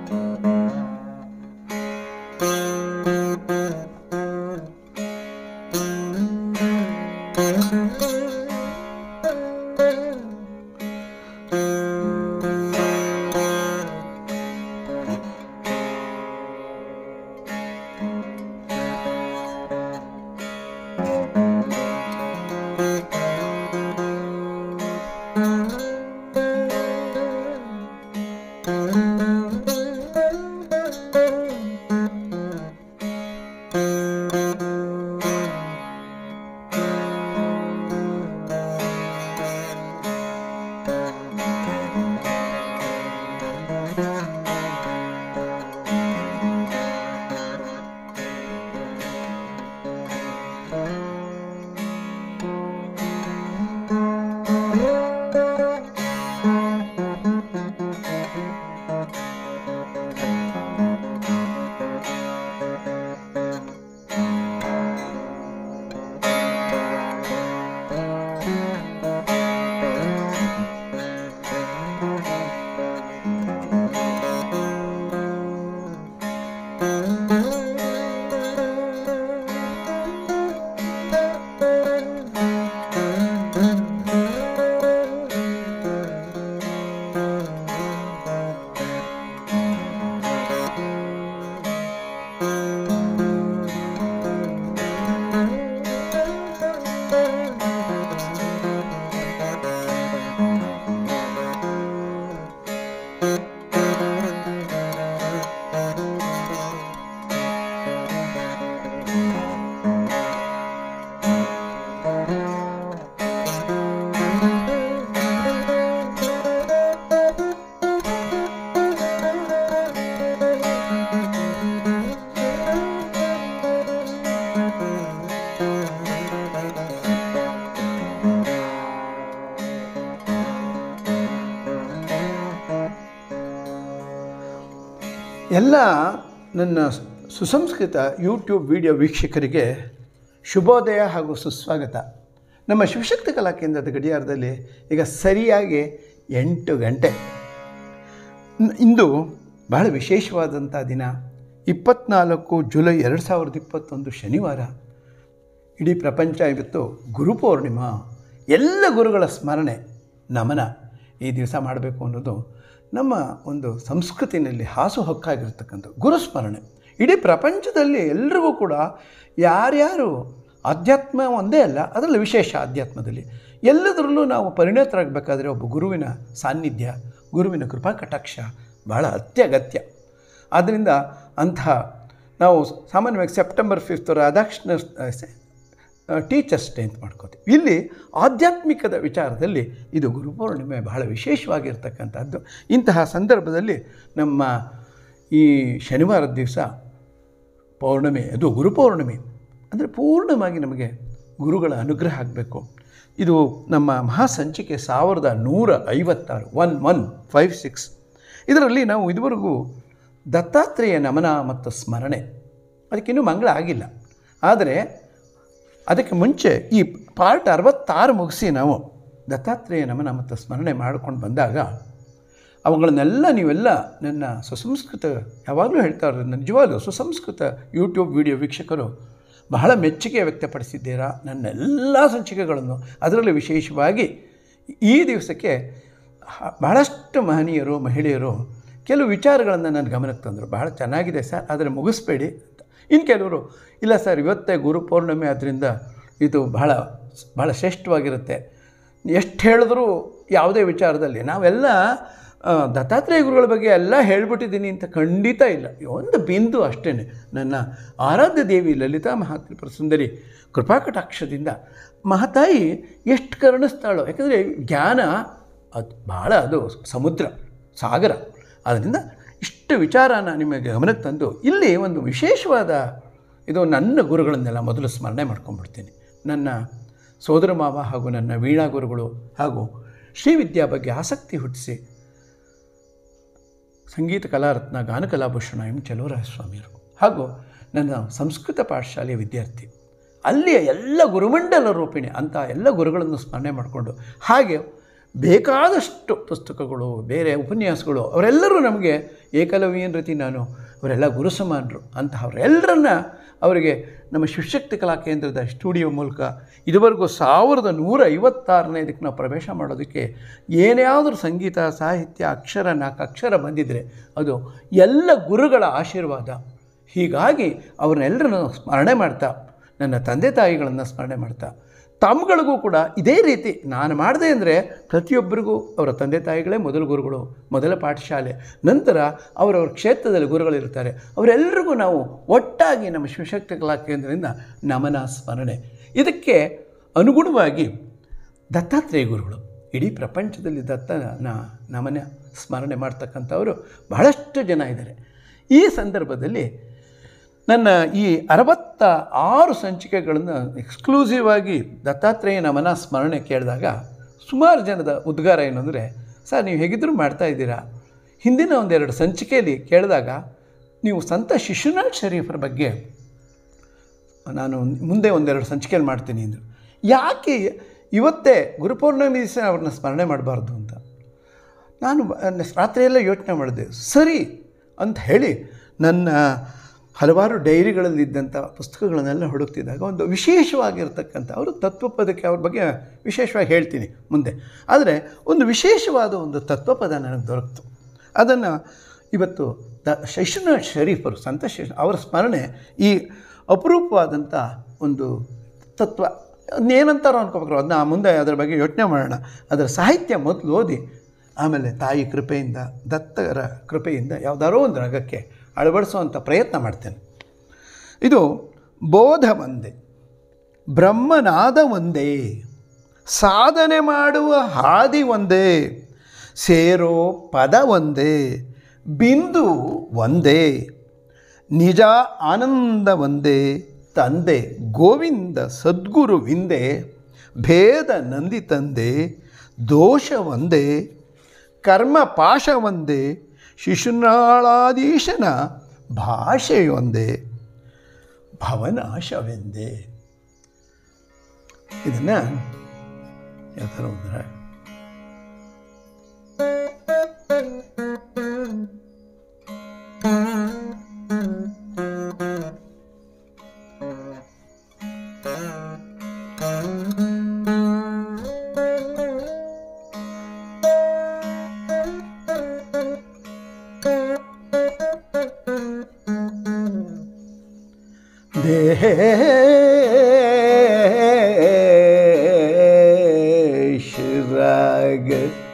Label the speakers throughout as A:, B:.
A: ಎಲ್ಲ ನನ್ನ ಸುಸಂಸ್ಕೃತ ಯೂಟ್ಯೂಬ್ ವಿಡಿಯೋ ವೀಕ್ಷಕರಿಗೆ ಶುಭೋದಯ ಹಾಗೂ ಸುಸ್ವಾಗತ ನಮ್ಮ ಶಿವಶಕ್ತಿ ಕಲಾ ಕೇಂದ್ರದ ಗಡಿಯಾರದಲ್ಲಿ ಈಗ ಸರಿಯಾಗಿ ಎಂಟು ಗಂಟೆ ನ್- ಇಂದು ಬಹಳ ವಿಶೇಷವಾದಂಥ ದಿನ ಇಪ್ಪತ್ನಾಲ್ಕು ಜುಲೈ ಎರಡು ಸಾವಿರದ ಇಪ್ಪತ್ತೊಂದು ಶನಿವಾರ ಇಡೀ ಪ್ರಪಂಚ ಇವತ್ತು ಗುರುಪೌರ್ಣಿಮಾ ಎಲ್ಲ ಗುರುಗಳ ಸ್ಮರಣೆ ನಮನ ಈ ದಿವಸ ಮಾಡಬೇಕು ಅನ್ನೋದು ನಮ್ಮ ಒಂದು ಸಂಸ್ಕೃತಿನಲ್ಲಿ ಹಾಸುಹೊಕ್ಕಾಗಿರ್ತಕ್ಕಂಥ ಗುರುಸ್ಮರಣೆ ಇಡೀ ಪ್ರಪಂಚದಲ್ಲಿ ಎಲ್ರಿಗೂ ಕೂಡ ಯಾರ್ಯಾರು ಅಧ್ಯಾತ್ಮ ಒಂದೇ ಅಲ್ಲ ಅದರಲ್ಲಿ ವಿಶೇಷ ಅಧ್ಯಾತ್ಮದಲ್ಲಿ ಎಲ್ಲದರಲ್ಲೂ ನಾವು ಪರಿಣತರಾಗಬೇಕಾದ್ರೆ ಒಬ್ಬ ಗುರುವಿನ ಸಾನ್ನಿಧ್ಯ ಗುರುವಿನ ಕೃಪಾ ಕಟಾಕ್ಷ ಬಹಳ ಅತ್ಯಗತ್ಯ ಆದ್ದರಿಂದ ಅಂತಹ ನಾವು ಸಾಮಾನ್ಯವಾಗಿ September fifth Radhakrishna teachers day ಅಂತ ಮಾಡ್ಕೋತೀವಿ ಇಲ್ಲಿ ಆಧ್ಯಾತ್ಮಿಕದ ವಿಚಾರದಲ್ಲಿ ಇದು ಗುರುಪೌರ್ಣಿಮೆ ಬಹಳ ವಿಶೇಷವಾಗಿರ್ತಕ್ಕಂಥದ್ದು ಇಂತಹ ಸಂದರ್ಭದಲ್ಲಿ ನಮ್ಮ ಈ ಶನಿವಾರದ ದಿವಸ ಪೌರ್ಣಿಮೆ ಅದು ಗುರುಪೌರ್ಣಿಮೆ ಅಂದರೆ ಪೂರ್ಣವಾಗಿ ನಮಗೆ ಗುರುಗಳ ಅನುಗ್ರಹ ಆಗಬೇಕು ಇದು ನಮ್ಮ ಮಹಾಸಂಚಿಕೆ ಸಾವಿರದ ನೂರ ಐವತ್ತಾರು ಒನ್ ಒನ್ ಫೈವ್ ಸಿಕ್ಸ್ ಇದರಲ್ಲಿ ನಾವು ಇದುವರೆಗೂ ದತ್ತಾತ್ರೇಯ ನಮನ ಮತ್ತು ಸ್ಮರಣೆ ಅದಕ್ಕಿನ್ನೂ ಮಂಗಳ ಆಗಿಲ್ಲ ಆದರೆ ಅದಕ್ಕೆ ಮುಂಚೆ ಈ ಪಾರ್ಟ್ ಅರವತ್ತಾರು ಮುಗಿಸಿ ನಾವು ದತ್ತಾತ್ರೇಯ ನಮನ ಮತ್ತು ಸ್ಮರಣೆ ಮಾಡ್ಕೊಂಡು ಬಂದಾಗ ಅವುಗಳನ್ನೆಲ್ಲ ನೀವೆಲ್ಲ ನನ್ನ ಸುಸಂಸ್ಕೃತ ಯಾವಾಗಲೂ ಹೇಳ್ತಾರೆ ನಿಜವಾಗ್ಲೂ ಸುಸಂಸ್ಕೃತ ಯೂಟ್ಯೂಬ್ ವಿಡಿಯೋ ವೀಕ್ಷಕರು ಬಹಳ ಮೆಚ್ಚುಗೆ ವ್ಯಕ್ತಪಡಿಸಿದ್ದೀರಾ ನನ್ನ ಎಲ್ಲ ಸಂಚಿಕೆಗಳನ್ನು ಅದರಲ್ಲೂ ವಿಶೇಷವಾಗಿ ಈ ದಿವಸಕ್ಕೆ ಹ- ಬಹಳಷ್ಟು ಮಹನೀಯರು ಮಹಿಳೆಯರು ಕೆಲವು ವಿಚಾರಗಳನ್ನು ನನ್ನ ಗಮನಕ್ಕೆ ತಂದರು ಬಹಳ ಚೆನ್ನಾಗಿದೆ ಸರ್ ಆದರೆ ಮುಗಿಸ್ಬೇಡಿ ಅಂತ ಇನ್ನು ಕೆಲವರು ಇಲ್ಲ ಸರ್ ಇವತ್ತೇ ಗುರು ಪೌರ್ಣಿಮೆ ಆದ್ದರಿಂದ ಇದು ಬಹಳ ಬಹಳ ಶ್ರೇಷ್ಠವಾಗಿರುತ್ತೆ ಎಷ್ಟು ಹೇಳಿದ್ರೂ ಯಾವುದೇ ವಿಚಾರದಲ್ಲಿ ನಾವೆಲ್ಲ ಆ, ದತ್ತಾತ್ರೇಯ ಗುರುಗಳ ಬಗ್ಗೆ ಎಲ್ಲ ಹೇಳ್ಬಿಟ್ಟಿದ್ದೀನಿ ಅಂತ ಖಂಡಿತ ಇಲ್ಲ ಒಂದು ಬಿಂದು ಅಷ್ಟೇ ನನ್ನ ಆರಾಧ್ಯ ದೇವಿ ಲಲಿತಾ ಮಹಾತ್ರಿಪುರ ಸುಂದರಿ ಕೃಪಾಕಟಾಕ್ಷದಿಂದ ಮಹಾತಾಯಿ ಎಷ್ಟು ಕರುಣಿಸ್ತಾಳೋ ಯಾಕಂದರೆ ಜ್ಞಾನ ಅದು ಭಾಳ ಅದು ಸಮುದ್ರ ಸಾಗರ ಆದ್ದರಿಂದ ಇಷ್ಟು ವಿಚಾರನ ನಿಮಗೆ ಗಮನಕ್ಕೆ ತಂದು ಇಲ್ಲಿ ಒಂದು ವಿಶೇಷವಾದ ಇದು ನನ್ನ ಗುರುಗಳನ್ನೆಲ್ಲ ಮೊದಲು ಸ್ಮರಣೆ ಮಾಡ್ಕೊಂಡ್ಬಿಡ್ತೀನಿ ನನ್ನ ಸೋದರ ಮಾವ ಹಾಗೂ ನನ್ನ ವೀಣಾ ಗುರುಗಳು ಹಾಗೂ ಶ್ರೀವಿದ್ಯಾ ಬಗ್ಗೆ ಆಸಕ್ತಿ ಹುಟ್ಟಿಸಿ ಸಂಗೀತ ಕಲಾರತ್ನ ಗಾನಕಲಾಭೂಷಣ ಎಂ ಚಲುವರಾಯ ಸ್ವಾಮಿಯರು ಹಾಗೂ ನನ್ನ ಸಂಸ್ಕೃತ ಪಾಠಶಾಲೆಯ ವಿದ್ಯಾರ್ಥಿ ಅಲ್ಲಿಯ ಎಲ್ಲ ಗುರುಮಂಡಲ ರೂಪಿಣಿ ಅಂತ ಎಲ್ಲ ಗುರುಗಳನ್ನು ಸ್ಮರಣೆ ಮಾಡಿಕೊಂಡು ಹಾಗೆ ಬೇಕಾದಷ್ಟು ಪುಸ್ತಕಗಳು ಬೇರೆ ಉಪನ್ಯಾಸಗಳು ಅವರೆಲ್ಲರೂ ನಮಗೆ ಏಕಲವ್ಯನ ರೀತಿ ನಾನು ಅವರೆಲ್ಲ ಗುರು ಸಮಾನರು ಅಂತಹವರೆಲ್ಲರನ್ನ ಅವರಿಗೆ ನಮ್ಮ ಶಿವಶಕ್ತಿ ಕಲಾ ಕೇಂದ್ರದ ಸ್ಟುಡಿಯೋ ಮೂಲಕ ಇದುವರೆಗೂ ಸಾವಿರದ ನೂರ ಐವತ್ತಾರನೇ ಇದಕ್ಕೆ ನಾವು ಪ್ರವೇಶ ಮಾಡೋದಕ್ಕೆ ಏನ್ಯಾವುದ್ರ ಸಂಗೀತ ಸಾಹಿತ್ಯ ಅಕ್ಷರ ನಾಲ್ಕು ಅಕ್ಷರ ಬಂದಿದ್ದರೆ ಅದು ಎಲ್ಲ ಗುರುಗಳ ಆಶೀರ್ವಾದ ಹೀಗಾಗಿ ಅವ್ರನ್ನೆಲ್ಲರನ್ನು ಸ್ಮರಣೆ ಮಾಡ್ತಾ ನನ್ನ ತಂದೆ ತಾಯಿಗಳನ್ನು ಸ್ಮರಣೆ ಮಾಡ್ತಾ ತಮ್ಗಳಿಗೂ ಕೂಡ ಇದೇ ರೀತಿ ನಾನು ಮಾಡಿದೆ ಅಂದರೆ ಪ್ರತಿಯೊಬ್ಬರಿಗೂ ಅವರ ತಂದೆ ತಾಯಿಗಳೇ ಮೊದಲ ಗುರುಗಳು ಮೊದಲ ಪಾಠಶಾಲೆ ನಂತರ ಅವರವ್ರ ಕ್ಷೇತ್ರದಲ್ಲಿ ಗುರುಗಳಿರ್ತಾರೆ ಅವರೆಲ್ಲರಿಗೂ ನಾವು ಒಟ್ಟಾಗಿ ನಮ್ಮ ಶಿವಶಕ್ತಿ ಕಲಾ ಕೇಂದ್ರದಿಂದ ನಮನ ಸ್ಮರಣೆ ಇದಕ್ಕೆ ಅನುಗುಣವಾಗಿ ದತ್ತಾತ್ರೇಯ ಗುರುಗಳು ಇಡೀ ಪ್ರಪಂಚದಲ್ಲಿ ದತ್ತನ ನಮನ ಸ್ಮರಣೆ ಮಾಡ್ತಕ್ಕಂಥವರು ಬಹಳಷ್ಟು ಜನ ಇದ್ದಾರೆ ಈ ಸಂದರ್ಭದಲ್ಲಿ ನನ್ನ ಈ ಅರವತ್ತ ಆರು ಸಂಚಿಕೆಗಳನ್ನು ಎಕ್ಸ್ಕ್ಲೂಸಿವ್ ಆಗಿ ದತ್ತಾತ್ರೇಯ ನಮನ ಸ್ಮರಣೆ ಕೇಳಿದಾಗ ಸುಮಾರು ಜನದ ಉದ್ಗಾರ ಏನು ಅಂದರೆ ಸರ್ ನೀವು ಹೇಗಿದ್ದರೂ ಮಾಡ್ತಾ ಇದ್ದೀರಾ ಹಿಂದಿನ ಒಂದೆರಡು ಸಂಚಿಕೆಯಲ್ಲಿ ಕೇಳಿದಾಗ ನೀವು ಸಂತ ಶಿಶುನಾಥ್ ಶರೀಫರ ಬಗ್ಗೆ ನಾನು ಮುಂದೆ ಒಂದೆರಡು ಸಂಚಿಕೆಯಲ್ಲಿ ಮಾಡ್ತೀನಿ ಅಂದರು ಯಾಕೆ ಇವತ್ತೇ ಗುರುಪೌರ್ಣಮಿ ದಿವಸ ಅವ್ರನ್ನ ಸ್ಮರಣೆ ಮಾಡಬಾರ್ದು ಅಂತ ನಾನು ಬ- ರಾತ್ರಿಯೆಲ್ಲ ಯೋಚನೆ ಮಾಡಿದೆ ಸರಿ ಅಂತ ಹೇಳಿ ನನ್ನ ಹಲವಾರು ಡೈರಿಗಳಲ್ಲಿದ್ದಂಥ ಪುಸ್ತಕಗಳನ್ನೆಲ್ಲ ಹುಡುಕ್ತಿದ್ದಾಗ ಒಂದು ವಿಶೇಷವಾಗಿರ್ತಕ್ಕಂಥ ಅವರು ತತ್ವಪದಕ್ಕೆ ಅವ್ರ ಬಗ್ಗೆ ವಿಶೇಷವಾಗಿ ಹೇಳ್ತೀನಿ ಮುಂದೆ ಆದರೆ ಒಂದು ವಿಶೇಷವಾದ ಒಂದು ತತ್ವಪದ ನನಗೆ ದೊರಕಿತು ಅದನ್ನು ಇವತ್ತು ದ ಶೈಶುನಾಥ್ ಶರೀಫರು ಸಂತ ಶೇಷ ಅವರ ಸ್ಮರಣೆ ಈ ಅಪರೂಪವಾದಂಥ ಒಂದು ತತ್ವ ಅದನ್ನೇನಂತಾರೋ ಅನ್ಕೋಬೇಕು ಅದನ್ನ ಮುಂದೆ ಅದರ ಬಗ್ಗೆ ಯೋಚನೆ ಮಾಡೋಣ ಅದರ ಸಾಹಿತ್ಯ ಮೊದಲು ಓದಿ ಆಮೇಲೆ ತಾಯಿ ಕೃಪೆಯಿಂದ ದತ್ತರ ಕೃಪೆಯಿಂದ ಯಾವುದಾರೋ ಒಂದು ರಂಗಕ್ಕೆ ಅಳವಡಿಸುವಂಥ ಪ್ರಯತ್ನ ಮಾಡ್ತೇನೆ ಇದು ಬೋಧ ಒಂದೇ ಬ್ರಹ್ಮನಾದ ಒಂದೇ ಸಾಧನೆ ಮಾಡುವ ಹಾದಿ ಒಂದೇ ಸೇರೋ ಪದ ಒಂದೇ ಬಿಂದು ಒಂದೇ ನಿಜ ಆನಂದ ಒಂದೇ ತಂದೆ ಗೋವಿಂದ ಸದ್ಗುರುವಿಂದೆ ಭೇದ ನಂದಿ ತಂದೆ ದೋಷ ಒಂದೇ ಕರ್ಮ ಪಾಶ ಒಂದೇ ಶಿಶುನಾಳಾಧೀಶನ ಭಾಷೆಯೊಂದೇ ಭವನಾಶವೆಂದೇ ಇದನ್ನು ಯಾವ ಥರ ಒಂದರ ದೇಶ ರಾಗ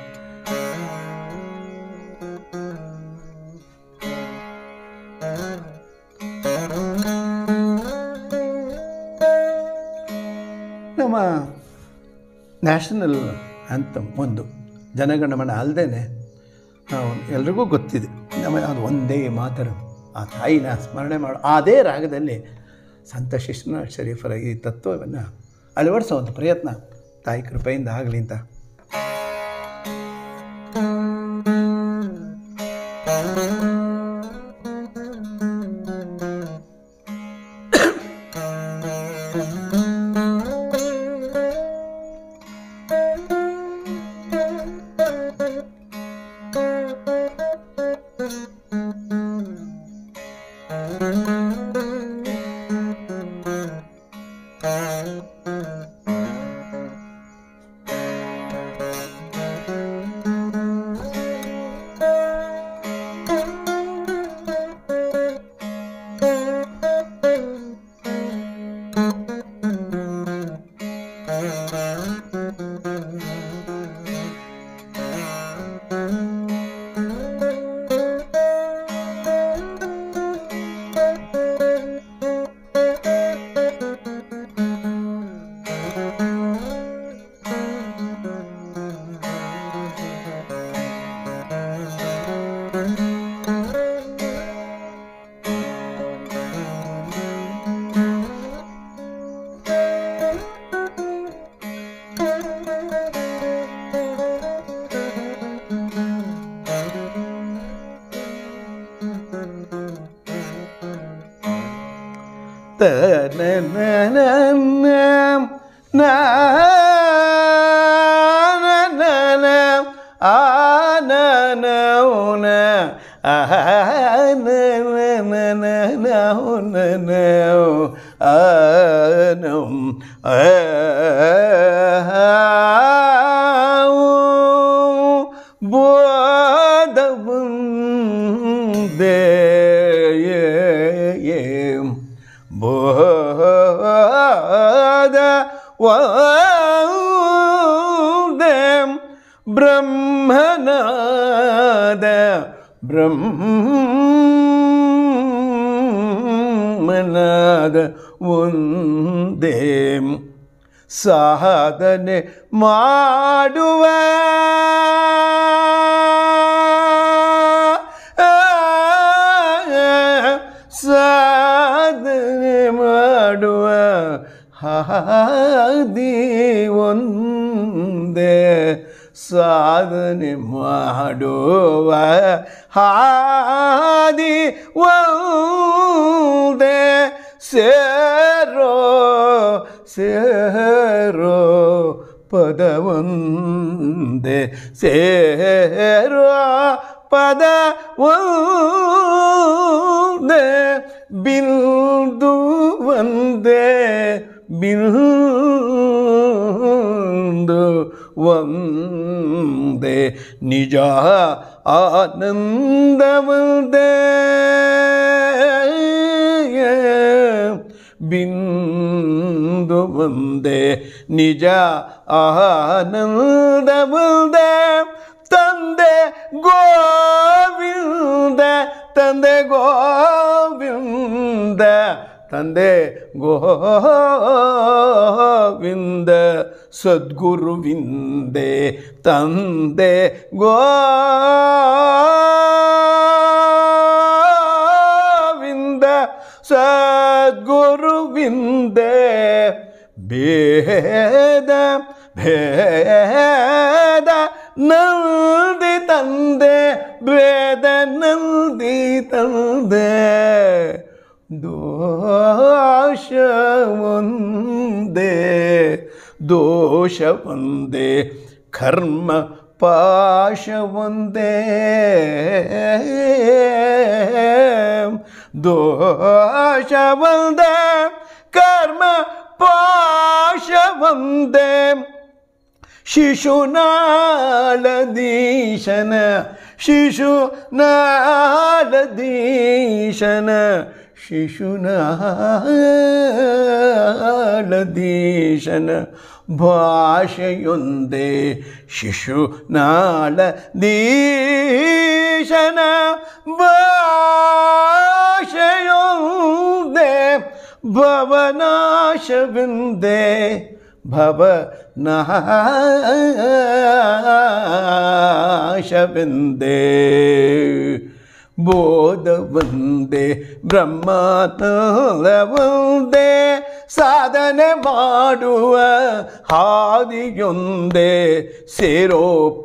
A: ನಮ್ಮ ನ್ಯಾಷನಲ್ ಆ್ಯಂಥಮ್ ಒಂದು ಜನಗಣಮನ ಅಲ್ಲದೆ ಎಲ್ರಿಗೂ ಗೊತ್ತಿದೆ ನಮ್ಮ ಅದು ಒಂದೇ ಮಾತರ ಆ ತಾಯಿನ ಸ್ಮರಣೆ ಮಾಡೋ ಅದೇ ರಾಗದಲ್ಲಿ ಸಂತ ಶಿಶುನಾಥ್ ಶರೀಫರ ಈ ತತ್ವವನ್ನು ಅಳವಡಿಸುವಂಥ ಪ್ರಯತ್ನ ತಾಯಿ ಕೃಪೆಯಿಂದ ಆಗಲಿ ಅಂತ ನ ನ ನ ನ ನ ನ ಆನಂ ಬೋಧವಂದೇ ಬೋಧ ವಂದೇ ಬ್ರಹ್ಮನಾದ ಬ್ರಹ್ಮನಾದ ಒಂದೇ ಸಾಧನೆ ಮಾಡುವ ಸಾಧನೆ ಮಾಡುವ ಹಾದಿ ಒಂದೇ ಸಾಧನೆ ಮಾಡುವ ಹಾದಿ ಒಂದೇ ಸೇರೋ ಸೇರೋ ಪದವೊಂದೇ ಸೇರೋ ಪದ ಒಂದೇ ಬಿಂದು ಒಂದೇ ಬಿಂದು ಒಂದೇ ನಿಜ ಆನಂದವಂದೇ ಬಿಂದು ಒಂದೇ ನಿಜ ಆನಂದವಂದೇ ತಂದೆ ಗೋವಿಂದ ತಂದೆ ಗೋವಿಂದ ತಂದೆ ಗೋವಿಂದ ಸದ್ಗುರುವಿಂದೆ ತಂದೆ ಗೋವಿಂದ ಸದ್ಗುರುವಿಂದೆ ಭೇದ ಭೇದ ನಂದಿ ತಂದೆ ಭೇದ ನಂದಿ ತಂದೆ ದೋಷ ಒಂದೇ ದೋಷ ಒಂದೇ ಕರ್ಮ ಪಾಶ ಒಂದೇ ದೋಷ ಒಂದೇ ಕರ್ಮ ಪಾಶ ಒಂದೇ ಶಿಶುನಾಳದೀಶನ ಶಿಶುನಾಳದೀಶನ ಶಿಶುನಾಳದೀಶನ ಭಾಷೆಯೊಂದೇ ಶಿಶುನಾಳದೀಶನ ಭಾಷೆಯೊಂದೇ ಭವನಾಶವಿಂದೇ ಭವ ನಾಶವೆಂದೇ ಬೋಧ ಒಂದೇ ಬ್ರಹ್ಮಾನಂದವಂದೇ ಸಾಧನೆ ಮಾಡುವ ಹಾದಿಯೊಂದೇ ಸೇರೋ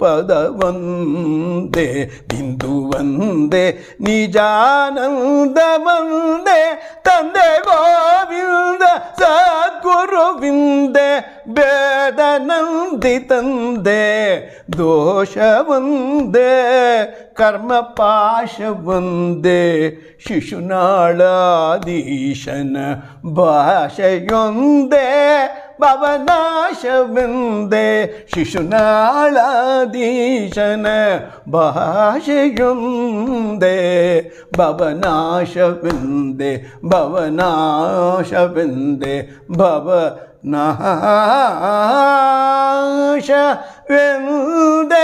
A: ಪದವಂದೇ ಬಿಂದು ಒಂದೇ ನಿಜಾನಂದ ಒಂದೇ ತಂದೆ ಗೋವಿಂದ ಸದ್ಗುರುವಿಂದೆ ಬೇದ ನಂದಿ ತಂದೆ ದೋಷ ಒಂದೇ ಕರ್ಮ ಪಾಶ ಒಂದೇ ಶಿಶುನಾಳಾದೀಶನ ಭಾಷೆಯೊಂದೇ ಭವನಾಶವೆಂದೇ ಶಿಶುನಾಳಾದೀಶನ ಭಾಷೆಯೊಂದೇ ಭವನಾಶವೆಂದೇ ಭವನಾಶವೆಂದೇ ಭವ ನಾಶವೆಂದೇ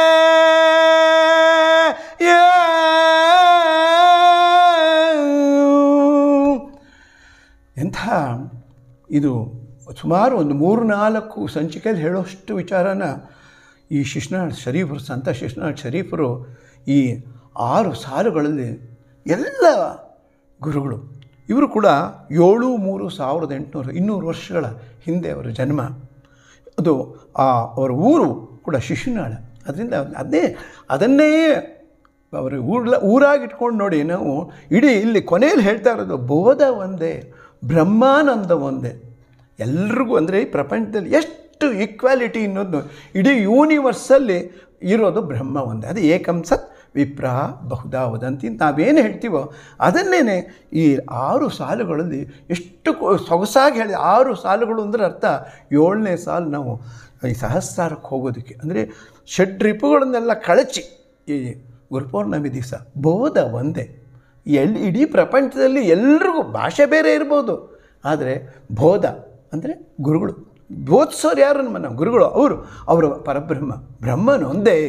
A: ಎಂಥ ಇದು ಸುಮಾರು ಒಂದು ಮೂರು ನಾಲ್ಕು ಸಂಚಿಕೆಯಲ್ಲಿ ಹೇಳೋಷ್ಟು ವಿಚಾರನ ಈ ಶಿಶ್ನಾಳ್ ಶರೀಫರು ಸಂತ ಶಿಶ್ನಾಳ್ ಶರೀಫರು ಈ ಆರು ಸಾಲುಗಳಲ್ಲಿ ಎಲ್ಲ ಗುರುಗಳು ಇವರು ಕೂಡ ಏಳು ಮೂರು ಸಾವಿರದ ಎಂಟುನೂರು ಇನ್ನೂರು ವರ್ಷಗಳ ಹಿಂದೆ ಅವರ ಜನ್ಮ ಅದು ಆ ಅವರ ಊರು ಕೂಡ ಶಿಶುನಾಳ ಅದರಿಂದ ಅದೇ ಅದನ್ನೇ ಅವರು ಊರ್ಲ ಊರಾಗಿಟ್ಕೊಂಡು ನೋಡಿ ನಾವು ಇಡೀ ಇಲ್ಲಿ ಕೊನೆಯಲ್ಲಿ ಹೇಳ್ತಾ ಇರೋದು ಬೋಧ ಒಂದೇ ಬ್ರಹ್ಮಾನಂದ ಒಂದೇ ಎಲ್ರಿಗೂ ಅಂದರೆ ಈ ಪ್ರಪಂಚದಲ್ಲಿ ಎಷ್ಟು ಈಕ್ವಾಲಿಟಿ ಅನ್ನೋದು ಇಡೀ ಯೂನಿವರ್ಸಲ್ಲಿ ಇರೋದು ಬ್ರಹ್ಮ ಒಂದೇ ಅದು ಏಕಂ ಸತ್ ವಿಪ್ರ ಬಹುಧಾ ವದಂತಿ ಅಂತ ನಾವೇನು ಹೇಳ್ತೀವೋ ಅದನ್ನೇ ಈ ಆರು ಸಾಲುಗಳಲ್ಲಿ ಎಷ್ಟು ಕೊ- ಸೊಗಸಾಗಿ ಹೇಳಿ ಆರು ಸಾಲುಗಳು ಅಂದರೆ ಅರ್ಥ ಏಳನೇ ಸಾಲು ನಾವು ಈ ಸಹಸ್ರಾರಕ್ಕೆ ಹೋಗೋದಕ್ಕೆ ಅಂದರೆ ಷಡ್ ರಿಪುಗಳನ್ನೆಲ್ಲ ಕಳಚಿ ಈ ಗುರುಪೌರ್ಣಮಿ ದಿವಸ ಬೋಧ ಒಂದೇ ಎಲ್ಲಿ ಇಡೀ ಪ್ರಪಂಚದಲ್ಲಿ ಎಲ್ರಿಗೂ ಭಾಷೆ ಬೇರೆ ಇರ್ಬೋದು ಆದರೆ ಬೋಧ ಅಂದರೆ ಗುರುಗಳು ಬೋಧಿಸೋರು ಯಾರು ನಮ್ಮ ಗುರುಗಳು ಅವರು ಅವರು ಪರಬ್ರಹ್ಮ ಬ್ರಹ್ಮನೊಂದೇ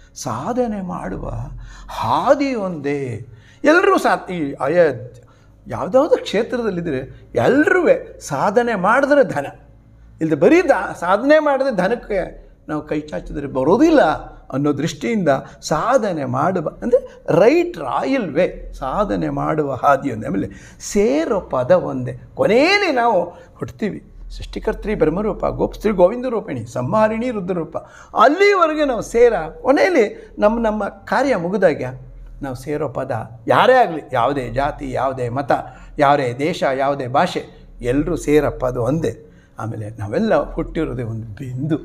A: ಸಾಧನೆ ಮಾಡುವ ಹಾದಿ ಒಂದೇ ಎಲ್ಲರೂ ಸಾ ಈ ಆಯಾ ಯಾವುದಾದ್ರು ಕ್ಷೇತ್ರದಲ್ಲಿದ್ದರೆ ಎಲ್ಲರೂ ಸಾಧನೆ ಮಾಡಿದ್ರೆ ಧನ ಇಲ್ಲದೆ ಬರೀ ದ ಸಾಧನೆ ಮಾಡಿದ್ರೆ ಧನಕ್ಕೆ ನಾವು ಕೈ ಚಾಚಿದ್ರೆ ಬರೋದಿಲ್ಲ ಅನ್ನೋ ದೃಷ್ಟಿಯಿಂದ ಸಾಧನೆ ಮಾಡುವ ಅಂದರೆ ರೈಟ್ ರಾಯಲ್ ವೇ ಸಾಧನೆ ಮಾಡುವ ಹಾದಿ ಒಂದೇ ಆಮೇಲೆ ಸೇರೋ ಪದ ಒಂದೇ ಕೊನೆಯಲ್ಲಿ ನಾವು ಹುಡ್ತೀವಿ ಸೃಷ್ಟಿಕರ್ತ್ರಿ ಬ್ರಹ್ಮರೂಪ ಗೋಪ್ಸ್ತ್ರೀ ಗೋವಿಂದ ರೂಪಿಣಿ ಸಂಹಾರಿಣಿ ರುದ್ರರೂಪ ಅಲ್ಲಿವರೆಗೆ ನಾವು ಸೇರ ಕೊನೆಯಲ್ಲಿ ನಮ್ಮ ನಮ್ಮ ಕಾರ್ಯ ಮುಗಿದಾಗ ನಾವು ಸೇರೋ ಪದ ಯಾರೇ ಆಗಲಿ ಯಾವುದೇ ಜಾತಿ ಯಾವುದೇ ಮತ ಯಾವುದೇ ದೇಶ ಯಾವುದೇ ಭಾಷೆ ಎಲ್ಲರೂ ಸೇರೋ ಪದ ಒಂದೇ ಆಮೇಲೆ ನಾವೆಲ್ಲ ಹುಟ್ಟಿರೋದೇ ಒಂದು ಬಿಂದು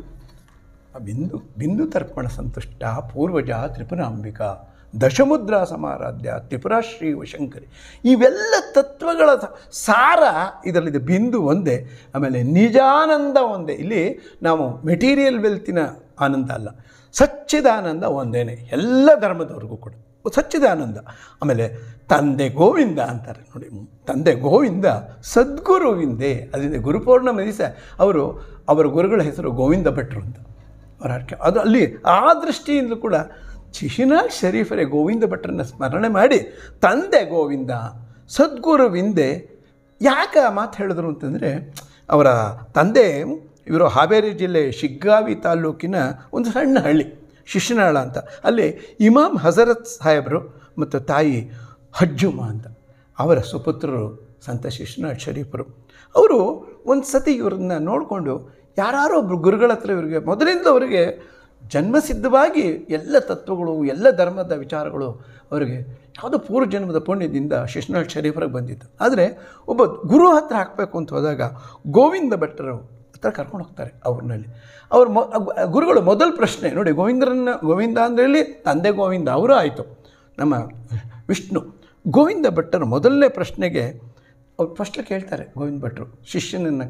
A: ಆ ಬಿಂದು ಬಿಂದು ತರ್ಪಣ ಸಂತುಷ್ಟ ಪೂರ್ವಜ ತ್ರಿಪುರಾಂಬಿಕಾ ದಶಮುದ್ರಾ ಸಮಾರಾಧ್ಯ ತ್ರಿಪುರಾ ಶ್ರೀ ಶಂಕರಿ ಇವೆಲ್ಲ ತತ್ವಗಳ ಸ- ಸಾರ ಇದರಲ್ಲಿದೆ ಬಿಂದು ಒಂದೇ ಆಮೇಲೆ ನಿಜಾನಂದ ಒಂದೇ ಇಲ್ಲಿ ನಾವು ಮೆಟೀರಿಯಲ್ ವೆಲ್ತಿನ ಆನಂದ ಅಲ್ಲ ಸಚ್ಚಿದಾನಂದ ಒಂದೇನೆ ಎಲ್ಲ ಧರ್ಮದವ್ರಿಗೂ ಕೂಡ ಸಚ್ಚಿದಾನಂದ ಆಮೇಲೆ ತಂದೆ ಗೋವಿಂದ ಅಂತಾರೆ ನೋಡಿ ತಂದೆ ಗೋವಿಂದ ಸದ್ಗುರುವಿಂದೆ ಅದರಿಂದ ಗುರುಪೌರ್ಣಮಿ ದಿವಸ ಅವರು ಅವರ ಗುರುಗಳ ಹೆಸರು ಗೋವಿಂದ ಭಟ್ರು ಅಂತ ಅವರ ಅರ್ಕೆ ಅದು ಅಲ್ಲಿ ಆ ದೃಷ್ಟಿಯಿಂದಲೂ ಕೂಡ ಶಿಶಿನಾಳ್ ಶರೀಫರೇ ಗೋವಿಂದ ಭಟ್ರನ್ನ ಸ್ಮರಣೆ ಮಾಡಿ ತಂದೆ ಗೋವಿಂದ ಸದ್ಗುರುವಿಂದೆ ಯಾಕೆ ಆ ಮಾತು ಹೇಳಿದ್ರು ಅಂತಂದರೆ ಅವರ ತಂದೆ ಇವರು ಹಾವೇರಿ ಜಿಲ್ಲೆ ಶಿಗ್ಗಾವಿ ತಾಲೂಕಿನ ಒಂದು ಸಣ್ಣ ಹಳ್ಳಿ ಶಿಶಿನಾಳ ಅಂತ ಅಲ್ಲಿ ಇಮಾಮ್ ಹಜರತ್ ಸಾಹೇಬರು ಮತ್ತು ತಾಯಿ ಹಜ್ಜುಮ ಅಂತ ಅವರ ಸುಪುತ್ರರು ಸಂತ ಶಿಶುನಾಥ್ ಶರೀಫರು ಅವರು ಒಂದು ಸತಿ ಇವ್ರನ್ನ ನೋಡಿಕೊಂಡು ಯಾರೋ ಒಬ್ಬರು ಗುರುಗಳ ಹತ್ರ ಇವರಿಗೆ ಮೊದಲಿಂದ ಅವರಿಗೆ ಜನ್ಮಸಿದ್ಧವಾಗಿ ಎಲ್ಲ ತತ್ವಗಳು ಎಲ್ಲ ಧರ್ಮದ ವಿಚಾರಗಳು ಅವರಿಗೆ ಯಾವುದೋ ಪೂರ್ವ ಜನ್ಮದ ಪುಣ್ಯದಿಂದ ಶಿಶುನಾಥ್ ಶರೀಫರಿಗೆ ಬಂದಿತ್ತು ಆದರೆ ಒಬ್ಬ ಗುರು ಹತ್ರ ಹಾಕಬೇಕು ಅಂತ ಹೋದಾಗ ಗೋವಿಂದ ಭಟ್ಟರು ಹತ್ರ ಕರ್ಕೊಂಡು ಹೋಗ್ತಾರೆ ಅವ್ರನ್ನಲ್ಲಿ ಅವ್ರ ಮೊ ಗುರುಗಳು ಮೊದಲ ಪ್ರಶ್ನೆ ನೋಡಿ ಗೋವಿಂದರನ್ನ ಗೋವಿಂದ ಅಂದರೆ ಹೇಳಿ ತಂದೆ ಗೋವಿಂದ ಅವರು ಆಯಿತು ನಮ್ಮ ವಿಷ್ಣು ಗೋವಿಂದ ಭಟ್ಟರು ಮೊದಲನೇ ಪ್ರಶ್ನೆಗೆ ಅವ್ರು ಫಸ್ಟ್ ಕೇಳ್ತಾರೆ ಗೋವಿಂದ ಭಟ್ರು ಶಿಷ್ಯನನ್ನು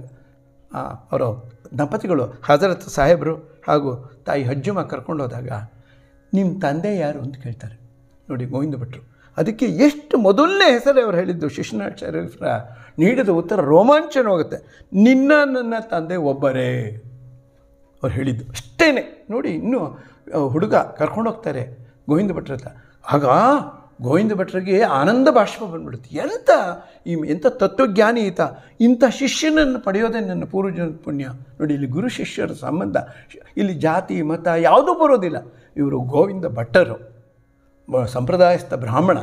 A: ಅವರು ದಂಪತಿಗಳು ಹಜರತ್ ಸಾಹೇಬರು ಹಾಗೂ ತಾಯಿ ಹಜ್ಜುಮ ಕರ್ಕೊಂಡು ಹೋದಾಗ ನಿಮ್ಮ ತಂದೆ ಯಾರು ಅಂತ ಕೇಳ್ತಾರೆ ನೋಡಿ ಗೋವಿಂದ ಭಟ್ರು ಅದಕ್ಕೆ ಎಷ್ಟು ಮೊದಲನೇ ಹೆಸರೇ ಅವ್ರು ಹೇಳಿದ್ದು ಶಿಶುನಾಥ್ ಶರೀಫರ ನೀಡಿದ ಉತ್ತರ ರೋಮಾಂಚನ ಹೋಗುತ್ತೆ ನಿನ್ನ ನನ್ನ ತಂದೆ ಒಬ್ಬರೇ ಅವ್ರು ಹೇಳಿದ್ದು ಅಷ್ಟೇ ನೋಡಿ ಇನ್ನೂ ಆ, ಹುಡುಗ ಕರ್ಕೊಂಡು ಹೋಗ್ತಾರೆ ಗೋವಿಂದ ಭಟ್ರ ಹತ್ರ ಆಗ ಗೋವಿಂದ ಭಟ್ರಿಗೆ ಆನಂದ ಬಾಷ್ಪ ಬಂದ್ಬಿಡುತ್ತೆ ಎಂಥ ಈ ಎಂಥ ತತ್ವಜ್ಞಾನಿ ಈತ ಇಂಥ ಶಿಷ್ಯನನ್ನು ಪಡೆಯೋದೇ ನನ್ನ ಪೂರ್ವಜನ ಪುಣ್ಯ ನೋಡಿ ಇಲ್ಲಿ ಗುರು ಶಿಷ್ಯರ ಸಂಬಂಧ ಇಲ್ಲಿ ಜಾತಿ ಮತ ಯಾವುದೂ ಬರೋದಿಲ್ಲ ಇವರು ಗೋವಿಂದ ಭಟ್ಟರು ಬ- ಸಂಪ್ರದಾಯಸ್ಥ ಬ್ರಾಹ್ಮಣ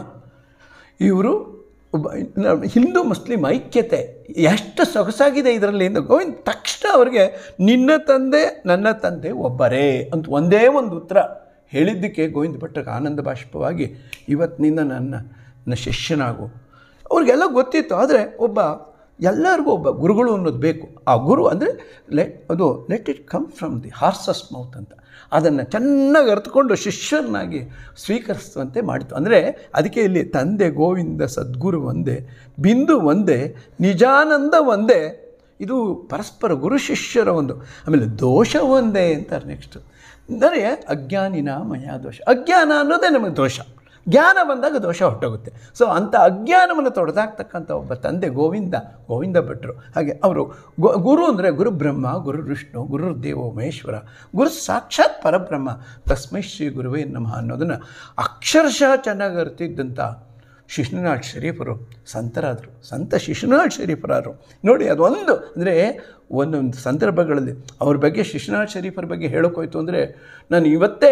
A: ಇವರು ಒಬ್ಬ ನ- ಹಿಂದೂ ಮುಸ್ಲಿಂ ಐಕ್ಯತೆ ಎಷ್ಟು ಸೊಗಸಾಗಿದೆ ಇದರಲ್ಲಿ ಎಂದು ಗೋವಿಂದ ತಕ್ಷಣ ಅವರಿಗೆ ನಿನ್ನ ತಂದೆ ನನ್ನ ತಂದೆ ಒಬ್ಬರೇ ಅಂತ ಒಂದೇ ಒಂದು ಉತ್ತರ ಹೇಳಿದ್ದಕ್ಕೆ ಗೋವಿಂದ ಭಟ್ಟರಿಗೆ ಆನಂದ ಬಾಷ್ಪವಾಗಿ ಇವತ್ತಿನಿಂದ ನನ್ನ ನನ್ನ ಶಿಷ್ಯನಾಗು ಅವ್ರಿಗೆಲ್ಲ ಗೊತ್ತಿತ್ತು ಆದರೆ ಒಬ್ಬ ಎಲ್ಲರಿಗೂ ಒಬ್ಬ ಗುರುಗಳು ಅನ್ನೋದು ಬೇಕು ಆ ಗುರು ಅಂದರೆ ಲೆಟ್ ಅದು let it come from the horse's mouth ಅಂತ ಅದನ್ನು ಚೆನ್ನಾಗಿ ಅರ್ಥಕೊಂಡು ಶಿಷ್ಯರನ್ನಾಗಿ ಸ್ವೀಕರಿಸುವಂತೆ ಮಾಡಿತು ಅಂದರೆ ಅದಕ್ಕೆ ಇಲ್ಲಿ ತಂದೆ ಗೋವಿಂದ ಸದ್ಗುರು ಒಂದೇ ಬಿಂದು ಒಂದೇ ನಿಜಾನಂದ ಒಂದೇ ಇದು ಪರಸ್ಪರ ಗುರು ಶಿಷ್ಯರ ಒಂದು ಆಮೇಲೆ ದೋಷ ಒಂದೇ ಅಂತಾರೆ ನೆಕ್ಸ್ಟು ಅಂದರೆ ಅಜ್ಞಾನಿನ ಮಯ ದೋಷ ಅಜ್ಞಾನ ಅನ್ನೋದೇ ನಮಗೆ ದೋಷ ಜ್ಞಾನ ಬಂದಾಗ ದೋಷ ಹೊಟ್ಟೋಗುತ್ತೆ ಸೊ ಅಂಥ ಅಜ್ಞಾನವನ್ನು ತೊಡೆದಾಕ್ತಕ್ಕಂಥ ಒಬ್ಬ ತಂದೆ ಗೋವಿಂದ ಗೋವಿಂದ ಭಟ್ರು ಹಾಗೆ ಅವರು ಗು ಗುರು ಅಂದರೆ ಗುರು ಬ್ರಹ್ಮ ಗುರು ವಿಷ್ಣು ಗುರು ದೇವೋ ಮಹೇಶ್ವರ ಗುರು ಸಾಕ್ಷಾತ್ ಪರಬ್ರಹ್ಮ ತಸ್ಮೈ ಶ್ರೀ ಗುರುವೇ ನಮಃ ಅನ್ನೋದನ್ನು ಅಕ್ಷರಶಃ ಚೆನ್ನಾಗಿ ಅರ್ತಿದ್ದಂಥ ಶಿಶುನಾಳ್ ಶರೀಫರು ಸಂತರಾದರು ಸಂತ ಶಿಶುನಾಳ್ ಶರೀಫರಾದರು ನೋಡಿ ಅದೊಂದು ಅಂದರೆ ಒಂದೊಂದು ಸಂದರ್ಭಗಳಲ್ಲಿ ಅವ್ರ ಬಗ್ಗೆ ಶಿಶುನಾಳ್ ಶರೀಫರ ಬಗ್ಗೆ ಹೇಳೋಕ್ಕೋಯ್ತು ಅಂದರೆ ನಾನು ಇವತ್ತೇ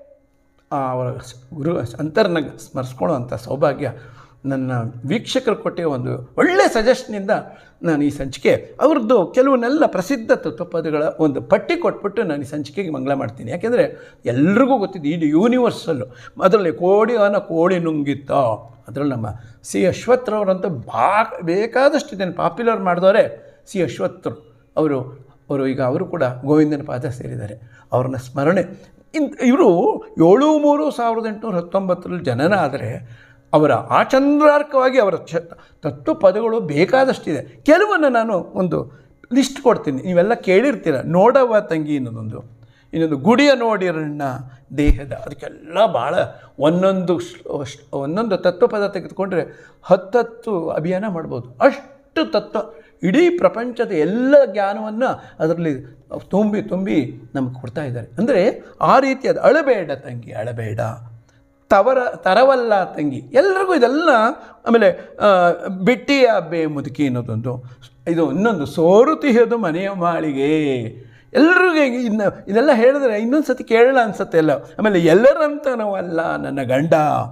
A: ಆ ಅವರ ಸ್- ಗುರು ಸಂತರನ್ನ ಸ್ಮರಿಸ್ಕೊಳ್ಳೋ ಅಂಥ ಸೌಭಾಗ್ಯ ನನ್ನ ವೀಕ್ಷಕರು ಕೊಟ್ಟೆ ಒಂದು ಒಳ್ಳೆಯ ಸಜೆಷನ್ನಿಂದ ನಾನು ಈ ಸಂಚಿಕೆ ಅವ್ರದ್ದು ಕೆಲವನ್ನೆಲ್ಲ ಪ್ರಸಿದ್ಧ ತತ್ವಪದಗಳ ಒಂದು ಪಟ್ಟಿ ಕೊಟ್ಬಿಟ್ಟು ನಾನು ಈ ಸಂಚಿಕೆಗೆ ಮಂಗಳ ಮಾಡ್ತೀನಿ ಯಾಕೆಂದರೆ ಎಲ್ರಿಗೂ ಗೊತ್ತಿದ್ದು ಇಡೀ ಯೂನಿವರ್ಸಲ್ಲು ಅದರಲ್ಲಿ ಕೋಡಿ ಆನ ಕೋಳಿ ನುಂಗಿತ್ತ ಅದರಲ್ಲಿ ನಮ್ಮ ಸಿ ಅಶ್ವತ್ಥರವರಂತೂ ಬಾ ಬೇಕಾದಷ್ಟು ಇದನ್ನು ಪಾಪ್ಯುಲರ್ ಮಾಡಿದವರೇ ಸಿ ಅಶ್ವತ್ಥರು ಅವರು ಅವರು ಈಗ ಅವರು ಕೂಡ ಗೋವಿಂದನ ಪಾದ ಸೇರಿದ್ದಾರೆ ಅವ್ರನ್ನ ಸ್ಮರಣೆ ಇನ್ ಇವರು ಏಳು ಮೂರು ಸಾವಿರದ ಎಂಟುನೂರ ಹತ್ತೊಂಬತ್ತರಲ್ಲಿ ಜನನ ಆದರೆ ಅವರ ಆಚಂದ್ರಾರ್ಕವಾಗಿ ಅವರ ಚ ತತ್ವ ಪದಗಳು ಬೇಕಾದಷ್ಟಿದೆ ಕೆಲವನ್ನು ನಾನು ಒಂದು ಲಿಸ್ಟ್ ಕೊಡ್ತೀನಿ ನೀವೆಲ್ಲ ಕೇಳಿರ್ತೀರ ನೋಡವ ತಂಗಿ ಅನ್ನೋದೊಂದು ಇನ್ನೊಂದು ಗುಡಿಯ ನೋಡಿರಣ್ಣ ದೇಹದ ಅದಕ್ಕೆಲ್ಲ ಭಾಳ ಒಂದೊಂದು ಶ್ಲೋ- ಶ್ಲ- ಒಂದೊಂದು ತತ್ವಪದ ತೆಗೆದುಕೊಂಡ್ರೆ ಹತ್ತತ್ತು ಅಭಿಯಾನ ಮಾಡ್ಬೋದು ಅಷ್ಟು ತತ್ವ ಇಡೀ ಪ್ರಪಂಚದ ಎಲ್ಲ ಜ್ಞಾನವನ್ನು ಅದರಲ್ಲಿ ತುಂಬಿ ತುಂಬಿ ನಮಗೆ ಕೊಡ್ತಾ ಇದ್ದಾರೆ ಅಂದರೆ ಆ ರೀತಿಯಾದ ಅಳಬೇಡ ತಂಗಿ ಅಳಬೇಡ ತವರ ತರವಲ್ಲ ತಂಗಿ ಎಲ್ರಿಗೂ ಇದೆಲ್ಲ ಆಮೇಲೆ ಆ, ಬಿಟ್ಟಿಯ ಬೇ ಮುದುಕಿ ಅನ್ನೋದೊಂದು ಇದು ಇನ್ನೊಂದು ಸೋರುತಿಹದು ಮನೆಯ ಮಾಳಿಗೆ ಎಲ್ರಿಗೂ ಇನ್ನು ಇದೆಲ್ಲ ಹೇಳಿದ್ರೆ ಇನ್ನೊಂದು ಸತಿ ಕೇಳೋಣ ಅನ್ಸುತ್ತೆ ಎಲ್ಲ ಆಮೇಲೆ ಎಲ್ಲರಂತನವಲ್ಲ ನನ್ನ ಗಂಡ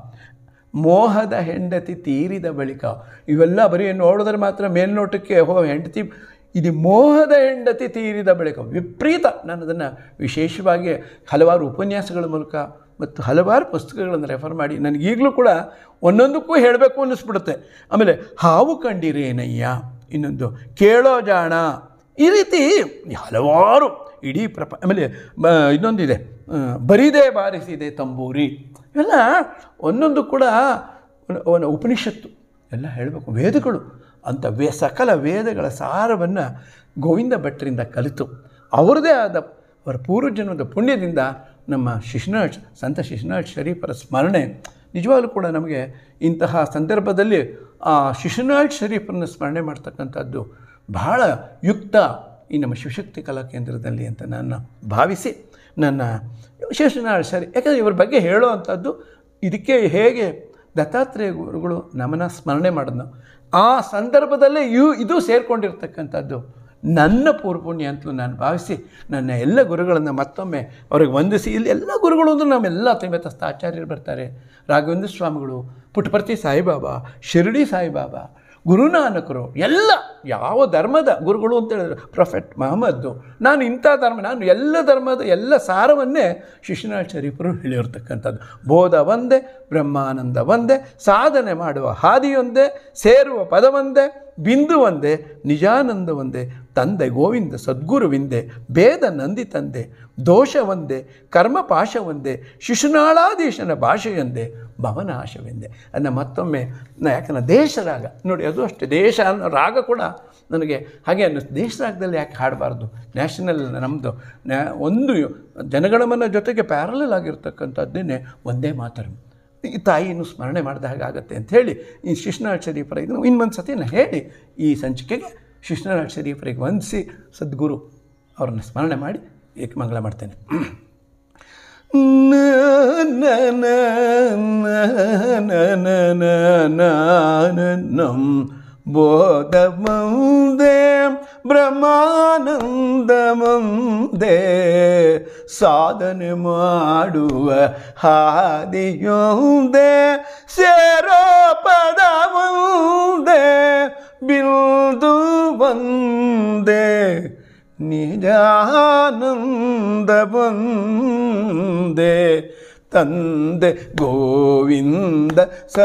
A: ಮೋಹದ ಹೆಂಡತಿ ತೀರಿದ ಬಳಿಕ ಇವೆಲ್ಲ ಬರೀ ನೋಡಿದ್ರೆ ಮಾತ್ರ ಮೇಲ್ನೋಟಕ್ಕೆ ಹೋ ಹೆಂಡತಿ ಇದು ಮೋಹದ ಹೆಂಡತಿ ತೀರಿದ ಬಳಿಕ ವಿಪರೀತ ನಾನು ಅದನ್ನು ವಿಶೇಷವಾಗಿ ಹಲವಾರು ಉಪನ್ಯಾಸಗಳ ಮೂಲಕ ಮತ್ತು ಹಲವಾರು ಪುಸ್ತಕಗಳನ್ನು ರೆಫರ್ ಮಾಡಿ ನನಗೆ ಈಗಲೂ ಕೂಡ ಒಂದೊಂದಕ್ಕೂ ಹೇಳಬೇಕು ಅನ್ನಿಸ್ಬಿಡುತ್ತೆ ಆಮೇಲೆ ಹಾವು ಕಂಡಿರೇನಯ್ಯ ಇನ್ನೊಂದು ಕೇಳೋ ಜಾಣ ಈ ರೀತಿ ಹಲವಾರು ಇಡೀ ಪ್ರಪ ಆಮೇಲೆ ಬ ಇನ್ನೊಂದಿದೆ ಆ, ಬರಿದೇ ಬಾರಿಸಿದೆ ತಂಬೂರಿ ಇವೆಲ್ಲ ಒಂದೊಂದು ಕೂಡ ಒಂದು- ಒಂದು ಉಪನಿಷತ್ತು ಎಲ್ಲ ಹೇಳಬೇಕು ವೇದಗಳು ಅಂಥ ವೇ ಸಕಲ ವೇದಗಳ ಸಾರವನ್ನು ಗೋವಿಂದ ಭಟ್ಟರಿಂದ ಕಲಿತು ಅವರದೇ ಆದ ಅವರ ಪೂರ್ವಜನ್ಮದ ಪುಣ್ಯದಿಂದ ನಮ್ಮ ಶಿಶುನಾಳ್ ಸಂತ ಶಿಶುನಾಳ್ ಶರೀಫರ ಸ್ಮರಣೆ ನಿಜವಾಗ್ಲೂ ಕೂಡ ನಮಗೆ ಇಂತಹ ಸಂದರ್ಭದಲ್ಲಿ ಆ ಶಿಶುನಾಳ್ ಶರೀಫರನ್ನು ಸ್ಮರಣೆ ಮಾಡ್ತಕ್ಕಂಥದ್ದು ಬಹಳ ಯುಕ್ತ ಈ ನಮ್ಮ ಶಿವಶಕ್ತಿ ಕಲಾ ಕೇಂದ್ರದಲ್ಲಿ ಅಂತ ನಾನು ಭಾವಿಸಿ ನನ್ನ ಶಿಶುನಾಳ್ ಶರೀ ಯಾಕಂದರೆ ಇವ್ರ ಬಗ್ಗೆ ಹೇಳೋ ಅಂಥದ್ದು ಇದಕ್ಕೆ ಹೇಗೆ ದತ್ತಾತ್ರೇಯ ಗುರುಗಳು ನಮ್ಮನ್ನ ಸ್ಮರಣೆ ಮಾಡಿದ್ನು ಆ ಸಂದರ್ಭದಲ್ಲೇ ಇವು ಇದು ಸೇರಿಕೊಂಡಿರ್ತಕ್ಕಂಥದ್ದು ನನ್ನ ಪೂರ್ಪುಣ್ಯ ಅಂತಲೂ ನಾನು ಭಾವಿಸಿ ನನ್ನ ಎಲ್ಲ ಗುರುಗಳನ್ನು ಮತ್ತೊಮ್ಮೆ ಅವ್ರಿಗೆ ವಂದಿಸಿ ಇಲ್ಲಿ ಎಲ್ಲ ಗುರುಗಳು ಅಂದ್ರೆ ನಮ್ಮೆಲ್ಲ ತಿಮ್ಮತಸ್ಥ ಆಚಾರ್ಯರು ಬರ್ತಾರೆ ರಾಘವೇಂದ್ರ ಸ್ವಾಮಿಗಳು ಪುಟ್ಟಪರ್ತಿ ಸಾಯಿಬಾಬಾ ಶಿರಡಿ ಸಾಯಿಬಾಬಾ ಗುರುನಾನಕರು ಎಲ್ಲ ಯಾವ ಧರ್ಮದ ಗುರುಗಳು ಅಂತ ಹೇಳಿದ್ರು ಪ್ರೊಫೆಟ್ ಮಹಮ್ಮದ್ದು ನಾನು ಇಂಥ ಧರ್ಮ ನಾನು ಎಲ್ಲ ಧರ್ಮದ ಎಲ್ಲ ಸಾರವನ್ನೇ ಶಿಶುನಾಳ್ ಶರೀಫರು ಹೇಳಿರ್ತಕ್ಕಂಥದ್ದು ಬೋಧ ಒಂದೇ ಬ್ರಹ್ಮಾನಂದ ಒಂದೇ ಸಾಧನೆ ಮಾಡುವ ಹಾದಿಯೊಂದೇ ಸೇರುವ ಪದವೊಂದೇ ಬಿಂದು ಒಂದೇ ನಿಜಾನಂದ ಒಂದೇ ತಂದೆ ಗೋವಿಂದ ಸದ್ಗುರುವಿಂದೆ ಭೇದ ನಂದಿ ತಂದೆ ದೋಷ ಒಂದೇ ಕರ್ಮಪಾಶ ಒಂದೇ ಶಿಶುನಾಳಾಧೀಶನ ಭಾಷೆಯೊಂದೇ ಭವನಾಶವೆಂದೆ ಅದನ್ನು ಮತ್ತೊಮ್ಮೆ ನಾ ಯಾಕಂದ್ರೆ ದೇಶ ರಾಗ ನೋಡಿ ಅದು ಅಷ್ಟೇ ದೇಶ ಅನ್ನೋ ರಾಗ ಕೂಡ ನನಗೆ ಹಾಗೆ ಅನ್ನಿಸ್ತು ದೇಶ ರಾಗದಲ್ಲಿ ಯಾಕೆ ಹಾಡಬಾರ್ದು ನ್ಯಾಷನಲ್ ನಮ್ಮದು ನ್ಯಾ ಒಂದು ಜನಗಣಮನ ಜೊತೆಗೆ ಪ್ಯಾರಲಲ್ ಆಗಿರ್ತಕ್ಕಂಥದ್ದೇನೆ ಒಂದೇ ಮಾತರು ಈ ತಾಯಿಯನ್ನು ಸ್ಮರಣೆ ಮಾಡಿದ ಹಾಗಾಗತ್ತೆ ಅಂತ ಹೇಳಿ ಈ ಶಿಶ್ನಾಳ್ ಶರೀಫರ ಇದನ್ನು ಇನ್ನೊಂದು ಸತಿ ನಾನು ಹೇಳಿ ಈ ಸಂಚಿಕೆಗೆ ಶಿಶ್ನಾಳ್ ಶರೀಫರಿಗೆ ವಂದಿಸಿ ಸದ್ಗುರು ಅವ್ರನ್ನ ಸ್ಮರಣೆ ಮಾಡಿ ಏಕ ಮಂಗಳ ಮಾಡ್ತೇನೆ ನಂ ಬೋಧ ಮುಂದೆ ಬ್ರಹ್ಮಾನಂದ ಮುಂದೆ ಸಾಧನೆ ಮಾಡುವ ಹಾದಿಯೊಂದೆ ಸೇರೋ ಪದ ಮುಂದೆ ಬಿಂದು ಬಂದೆ ನಿಜಾನಂದ ಬಂದೆ ತಂದೆ ಗೋವಿಂದ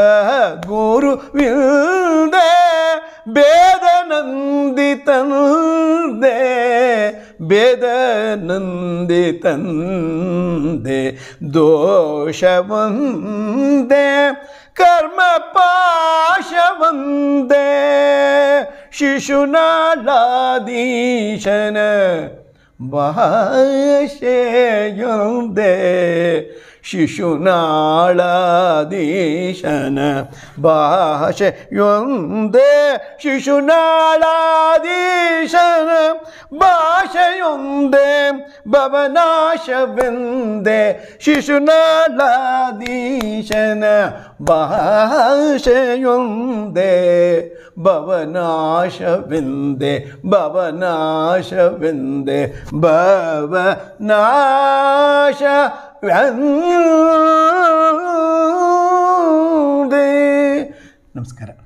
A: ಸಗುರುವಿಂದೆ ಬೇದ ನಂದಿ ತಂದೆ ಬೇದ ನಂದಿ ತಂದೆ ದೋಷವಂದೆ ಕರ್ಮ ಪಾಶವಂದೆ ಶಿಶುನಾಳಾದೀಶನ ಭಾಷೆಯೊಂದೇ ಶಿಶುನಾಳಾದೀಶನ ಭಾಷೆಯೊಂದೇ ಶಿಶುನಾಳಾದೀಶನ ಭಾಷೆಯೊಂದೇ ಭವನಾಶವೆಂದೇ ಶಿಶುನಾಳಾದೀಶನ ಭಾಷೆಯೊಂದೇ ಭವನಾಶವೆಂದೆ ಭವನಾಶವೆಂದೆ ಭವನಾಶವೆಂದೇ ನಮಸ್ಕಾರ